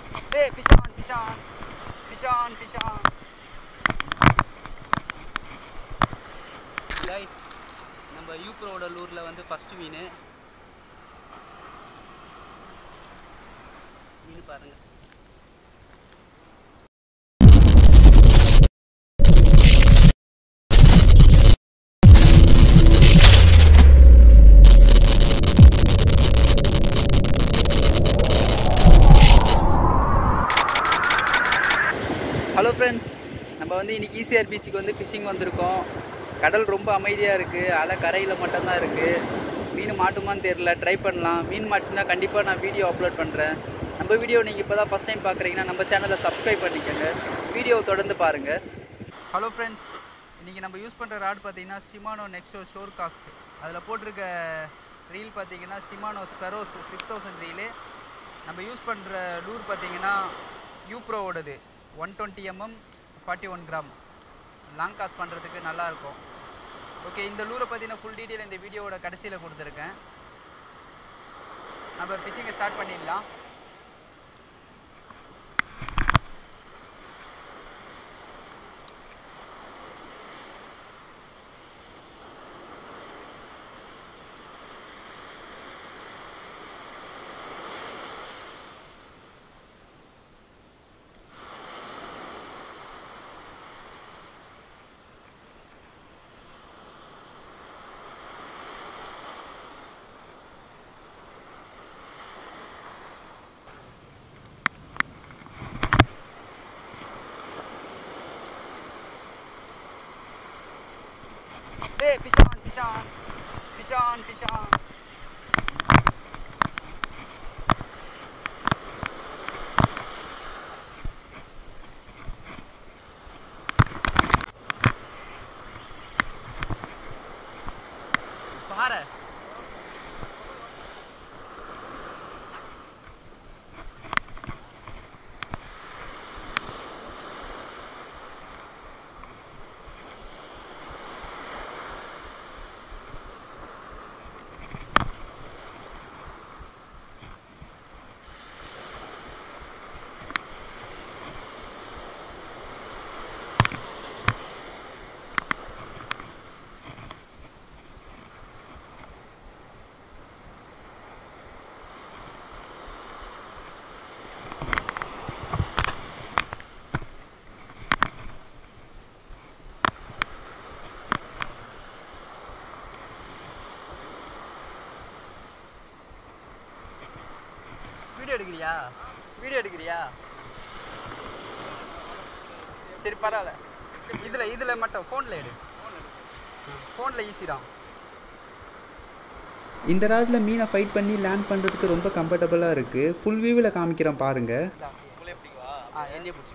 Hey, fish on, fish on. Fish on, fish on. Guys நம்ம யூப்ரோட லூரில் வந்து first மீன் மீன் பாருங்க ஹலோ ஃப்ரெண்ட்ஸ் நம்ம வந்து இன்னைக்கு ஈசிஆர் பீச்சுக்கு வந்து ஃபிஷிங் வந்திருக்கோம் கடல் ரொம்ப அமைதியாக இருக்குது அலை கரையில் மட்டும்தான் இருக்குது மீன் மாட்டுமான்னு தெரில ட்ரை பண்ணலாம் மீன் மாட்டுச்சுன்னா கண்டிப்பாக நான் வீடியோ அப்லோட் பண்ணுறேன் நம்ம வீடியோ நீங்கள் இப்போ தான் ஃபஸ்ட் டைம் பார்க்குறீங்கன்னா நம்ம சேனலை சப்ஸ்கிரைப் பண்ணிக்கோங்க வீடியோ தொடர்ந்து பாருங்கள் ஹலோ ஃப்ரெண்ட்ஸ் இன்றைக்கி நம்ம யூஸ் பண்ணுற ராட் பார்த்தீங்கன்னா சிமானோ நெக்ஸ்டோ ஷோர் காஸ்ட் அதில் போட்டிருக்க ரீல் பார்த்தீங்கன்னா Shimano Spheros six thousand reel நம்ம யூஸ் பண்ணுற லூர் பார்த்தீங்கன்னா யூப்ரோவோடது one twenty MM forty one gram long cast பண்ணுறதுக்கு நல்லாயிருக்கும் ஓகே இந்த லூரை பார்த்தீங்கன்னா ஃபுல் டீட்டெயில் இந்த வீடியோவோட கடைசியில் கொடுத்துருக்கேன் நம்ம ஃபிஷிங்கை ஸ்டார்ட் பண்ணிடலாம் Hey, fish on, fish on. Fish on, fish on. பாறை வீடியோ எடுக்கிறியா வீடியோ எடுக்கிறியா சரி பரவாயில்ல இதில் இதில் மட்டும் ஃபோனில் எடு ஃபோனில் ஈஸி தான் இந்த ராடில் மீனை ஃபைட் பண்ணி லேண்ட் பண்ணுறதுக்கு ரொம்ப கம்ஃபர்டபுளாக இருக்குது ஃபுல் வியூவில் காமிக்கிறேன் பாருங்கள் ஆ என்னையே பிடிச்சிக்கோ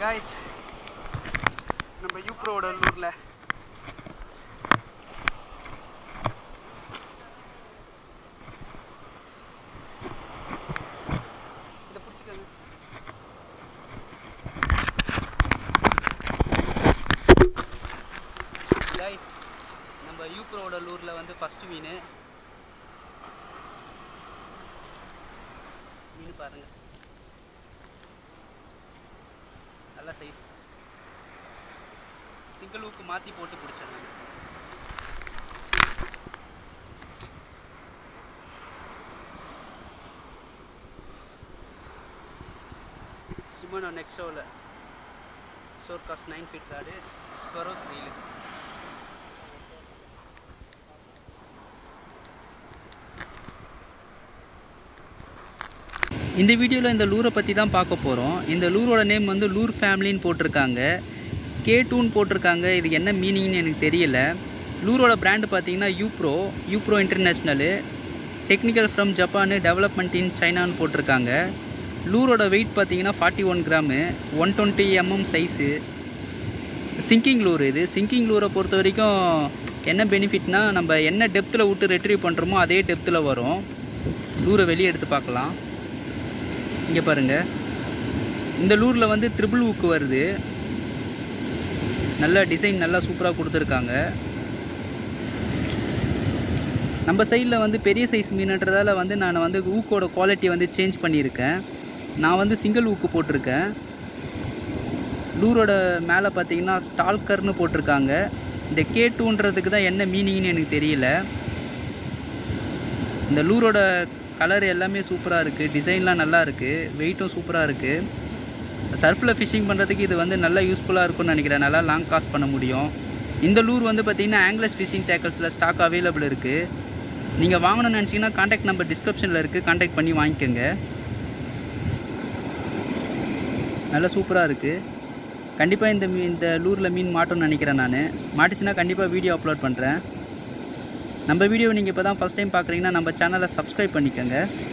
காய்ஸ் நம்ம யூப்ரோட லூரில் இதை பிடிச்சிக்கோங்க கைஸ் நம்ம யூப்ரோட லூரில் வந்து ஃபஸ்ட்டு மீன் மீன் பாருங்க நல்ல சைஸ் சிங்கிள் ஊக்கு மாற்றி போட்டு பிடிச்சேன் நான் சிமனோ நெக்ஸ்ட் ஷோவில் ஷோர் காஸ்ட் நைன் ஃபீட் கார்டு ஸ்பரோஸ் ரீலு இந்த வீடியோவில் இந்த லூரை பற்றி தான் பார்க்க போகிறோம் இந்த லூரோட நேம் வந்து லூர் ஃபேமிலின்னு போட்டிருக்காங்க கே டூன்னு போட்டிருக்காங்க இது என்ன மீனிங்னு எனக்கு தெரியல லூரோட பிராண்டு பார்த்தீங்கன்னா யூப்ரோ யூப்ரோ international technical from Japan development in சைனான்னு போட்டிருக்காங்க லூரோட வெயிட் பார்த்தீங்கன்னா forty one gram one twenty MM size sinking lure இது சிங்கிங் லூரை பொறுத்த வரைக்கும் என்ன பெனிஃபிட்னா நம்ம என்ன டெப்த்தில் விட்டு ரெட்ரீவ் பண்ணுறோமோ அதே டெப்த்தில் வரும் லூரை வெளியே எடுத்து பார்க்கலாம் இங்கே பாருங்க இந்த லூரில் வந்து ட்ரிபிள் ஊக்கு வருது நல்ல டிசைன் நல்லா சூப்பராக கொடுத்துருக்காங்க நம்ம சைடில் வந்து பெரிய சைஸ் மீனுன்றதால வந்து நான் வந்து ஊக்கோட குவாலிட்டி வந்து சேஞ்ச் பண்ணியிருக்கேன் நான் வந்து சிங்கிள் ஊக்கு போட்டிருக்கேன் லூரோட மேலே பார்த்தீங்கன்னா ஸ்டால்கர்னு போட்டிருக்காங்க இந்த கே டூன்றதுக்கு தான் என்ன மீனிங்னு எனக்கு தெரியல இந்த லூரோட கலர் எல்லாமே சூப்பராக இருக்குது டிசைன்லாம் நல்லா இருக்குது வெயிட்டும் சூப்பராக இருக்குது சர்ஃபில் ஃபிஷிங் பண்ணுறதுக்கு இது வந்து நல்லா யூஸ்ஃபுல்லாக இருக்கும்னு நினைக்கிறேன் நல்லா லாங் காஸ்ட் பண்ண முடியும் இந்த லூர் வந்து பார்த்திங்கன்னா ஆங்கிலஸ் ஃபிஷிங் டேக்கல்ஸில் ஸ்டாக் அவைலபிள் இருக்குது நீங்கள் வாங்கணும்னு நினச்சிங்கன்னா காண்டாக்ட் நம்பர் டிஸ்கிரிப்ஷனில் இருக்குது காண்டாக்ட் பண்ணி வாங்கிக்கோங்க நல்லா சூப்பராக இருக்குது கண்டிப்பாக இந்த மீ இந்த லூரில் மீன் மாட்டோம்னு நினைக்கிறேன் நான் மாட்டுச்சுன்னா கண்டிப்பாக வீடியோ அப்லோட் பண்ணுறேன் நம்ம வீடியோ நீங்கள் இப்போ தான் ஃபஸ்ட் டைம் பார்க்குறீங்கன்னா நம்ம சேனலை சப்ஸ்கிரைப் பண்ணிக்கோங்க